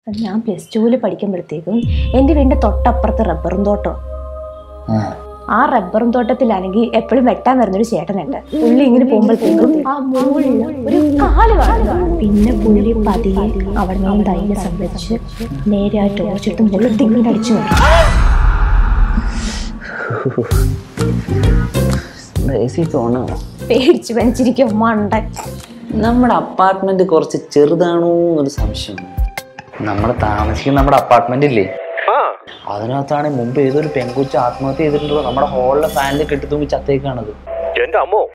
ഞാൻ പ്ലസ് ടുവിൽ പഠിക്കുമ്പോഴത്തേക്കും എൻ്റെ വീടിൻ്റെ തൊട്ടപ്പുറത്ത് റബ്ബറും തോട്ടം ആ റബ്ബറും തോട്ടത്തിലാണെങ്കിൽ എപ്പോഴും വെട്ടാൻ വരുന്നൊരു ചേട്ടനുണ്ട് പുള്ളി ഇങ്ങനെ പോകുമ്പോഴത്തേക്കും ആ മുകളിൽ ഒരു കാല് കാണും പിന്നെ പുള്ളി പതിയെ അവിടെ നിന്ന് ധൈര്യം സംഭരിച്ച് നേരെ ആ ടോർച്ചിട്ട് മുകളിൽ ഇങ്ങനെ അടിച്ചു നോക്കി എ സി തോന്നോ പേടിച്ച് പനിച്ചിരിക്കും മണ്ടൻ നമ്മുടെ അപ്പാർട്ട്മെന്റ് കുറച്ച് ചെറുതാണോ എന്നൊരു സംശയം നമ്മൾ താമസിക്കുന്ന നമ്മുടെ അപ്പാർട്ട്മെന്റ് ഇല്ലേ അതിനകത്താണ് മുമ്പ് ഏതൊരു പെൺകുച്ച ആത്മഹത്യ ചെയ്തിട്ടുണ്ടോ നമ്മുടെ ഹോളിലെ ഫാനിൽ കെട്ടി തൂങ്ങി ചത്തേക്കാണത് എന്റെ അമ്മോ